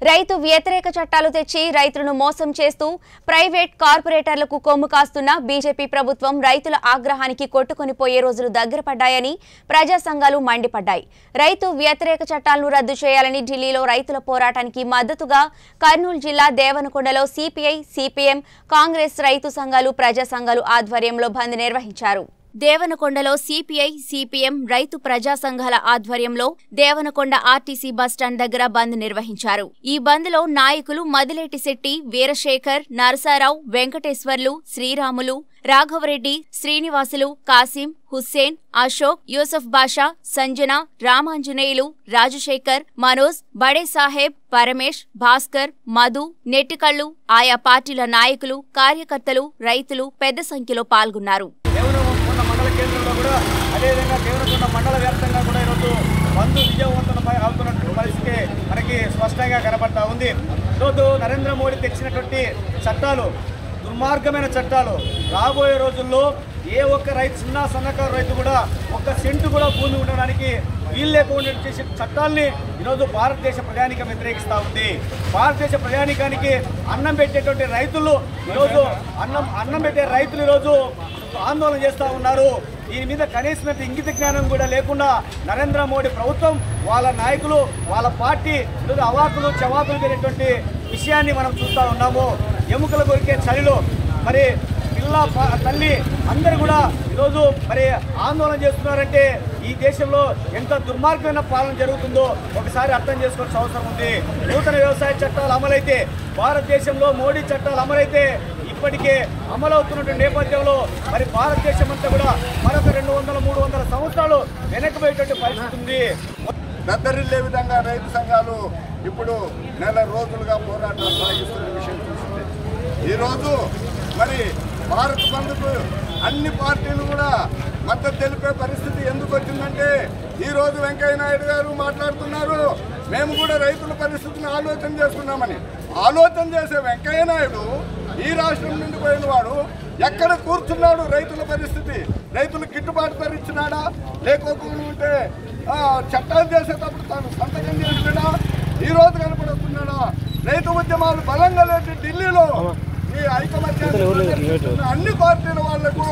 రైతు వ్యతిరేక చట్టాలు తెచ్చి రైతులను మోసం చేస్తూ ప్రైవేట్ కార్పొరేటర్లకు కొమ్ము కాస్తున్న బీజేపీ ప్రభుత్వం రైతుల ఆగ్రహానికి కొట్టుకొని పోయే రోజులు దగ్గర పడ్డాయని ప్రజా సంఘాలు మండిపడ్డాయి రైతు వ్యతిరేక చట్టాలను రద్దు చేయాలని ఢిల్లీలో రైతుల పోరాటానికి మద్దతుగా కర్నూలు జిల్లా దేవనకొండలో సిపిఐ సిపిఎం కాంగ్రెస్ రైతు సంఘాలు ప్రజా సంఘాలు ఆధ్వర్యంలో బంద్ నిర్వహించారు దేవనకొండలో సిపిఐ సిపిఎం రైతు ప్రజా సంఘాల ఆధ్వర్యంలో దేవనకొండ ఆర్టీసీ బస్టాండ్ దగ్గర బంద్ నిర్వహించారు ఈ బంద్ లో నాయకులు మదిలేటి శెట్టి వీరశేఖర్ నరసారావు వెంకటేశ్వర్లు శ్రీరాములు రాఘవరెడ్డి శ్రీనివాసులు కాసిం హుస్సేన్ అశోక్ యూసఫ్ బాషా సంజన రామాంజనేయులు రాజశేఖర్ మనోజ్ బడే సాహెబ్ పరమేష్ భాస్కర్ మధు నెట్టికళ్లు ఆయా పార్టీల నాయకులు కార్యకర్తలు రైతులు పెద్ద సంఖ్యలో పాల్గొన్నారు దేవరకొండ మండల కేంద్రంలో కూడా అదేవిధంగా దేవరకొండ మండల వ్యాప్తంగా కూడా ఈరోజు బంధు విజయవంతమై అవుతున్నటువంటి పరిస్థితి మనకి స్పష్టంగా కనబడతా ఉంది ఈరోజు నరేంద్ర మోడీ తెచ్చినటువంటి చట్టాలు దుర్మార్గమైన చట్టాలు రాబోయే రోజుల్లో ఏ ఒక్క రైతు చిన్న సన్నకారు రైతు కూడా ఒక్క సెంటు కూడా భూమి ఉండడానికి వీలు లేకుండా చేసే చట్టాల్ని ఈరోజు భారతదేశ ప్రజానికం వ్యతిరేకిస్తూ ఉంది భారతదేశ ప్రజానికానికి అన్నం పెట్టేటువంటి రైతులు ఈరోజు అన్నం అన్నం పెట్టే రైతులు ఈరోజు ఆందోళన చేస్తూ ఉన్నారు దీని మీద కనీసమైన ఇంగిత జ్ఞానం కూడా లేకుండా నరేంద్ర మోడీ ప్రభుత్వం వాళ్ళ నాయకులు వాళ్ళ పార్టీ ఈరోజు అవాకులు చవాకులు పెరిగినటువంటి విషయాన్ని మనం చూస్తూ ఉన్నాము ఎముకలు కొరికే చలిలో మరి పిల్ల ప- తల్లి అందరూ కూడా ఈరోజు మరి ఆందోళన చేస్తున్నారంటే ఈ దేశంలో ఎంత దుర్మార్గమైన పాలన జరుగుతుందో ఒకసారి అర్థం చేసుకోవాల్సిన అవసరం ఉంది నూతన వ్యవసాయ చట్టాలు అమలైతే భారతదేశంలో మోడీ చట్టాలు అమలైతే ఇప్పటికే అమలవుతున్నటువంటి నేపథ్యంలో మరి భారతదేశం అంతా కూడా మరొక రెండు వందల మూడు వందల సంవత్సరాలు వెనక్కిపోయేటువంటి పరిస్థితి ఉంది దద్దరిల్లే విధంగా రైతు సంఘాలు ఇప్పుడు నెల రోజులుగా పోరాటాలు సాగిస్తున్న విషయం చూసింది ఈరోజు మరి భారత్ బంద్కు అన్ని పార్టీలు కూడా మద్దతు తెలిపే పరిస్థితి ఎందుకు వచ్చిందంటే ఈ రోజు వెంకయ్య నాయుడు గారు మాట్లాడుతున్నారు మేము కూడా రైతుల పరిస్థితిని ఆలోచన చేసుకున్నామని ఆలోచన చేసే వెంకయ్య నాయుడు ఈ రాష్ట్రం నుండి పోయిన వాడు ఎక్కడ కూర్చున్నాడు రైతుల పరిస్థితి రైతులు గిట్టుబాటు ధర ఇచ్చినాడా లేకోకుంటే ఆ, చట్టాలు చేసేటప్పుడు తాను సంతకం చేసినాడా ఈ రోజు కనపడుతున్నాడా రైతు ఉద్యమాలు బలంగా లేటి ఢిల్లీలో ఈ ఐకమత్యాన్ని ప్రదర్శిస్తున్న అన్ని పార్టీల వాళ్లకు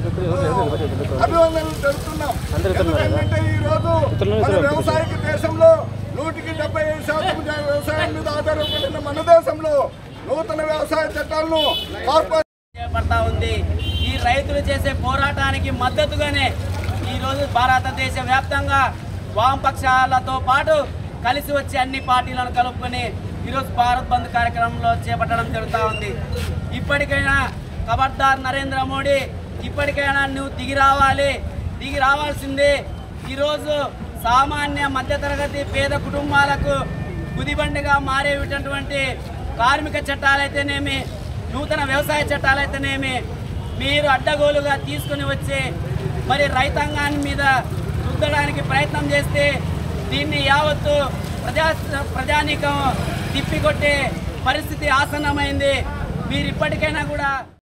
అభివందనలు తెలుపుతున్నాం ఎందుకంటే ఈ రోజు మన వ్యవసాయక దేశంలో నూటికి డెబ్బై ఐదు శాతం వ్యవసాయం మీద ఆధారపడిన మన దేశంలో నూతన వ్యవసాయ చట్టాలను కార్పొరేట్ చేపడతా ఉంది ఈ రైతులు చేసే పోరాటానికి మద్దతుగానే ఈరోజు భారతదేశ వ్యాప్తంగా వామపక్షాలతో పాటు కలిసి వచ్చి అన్ని పార్టీలను కలుపుకొని ఈరోజు భారత్ బంద్ కార్యక్రమంలో చేపట్టడం జరుగుతూ ఉంది ఇప్పటికైనా ఖబర్దార్ నరేంద్ర మోడీ ఇప్పటికైనా నువ్వు దిగి రావాలి దిగి రావాల్సిందే ఈరోజు సామాన్య మధ్యతరగతి పేద కుటుంబాలకు గుదిబండిగా మారేటటువంటి కార్మిక చట్టాలైతేనేమి నూతన వ్యవసాయ చట్టాలైతేనేమి మీరు అడ్డగోలుగా తీసుకుని వచ్చి మరి రైతాంగాన్ని మీద రుద్దడానికి ప్రయత్నం చేస్తే దీన్ని యావత్తు ప్రజా ప్రజానీకం తిప్పికొట్టే పరిస్థితి ఆసన్నమైంది మీరు ఇప్పటికైనా కూడా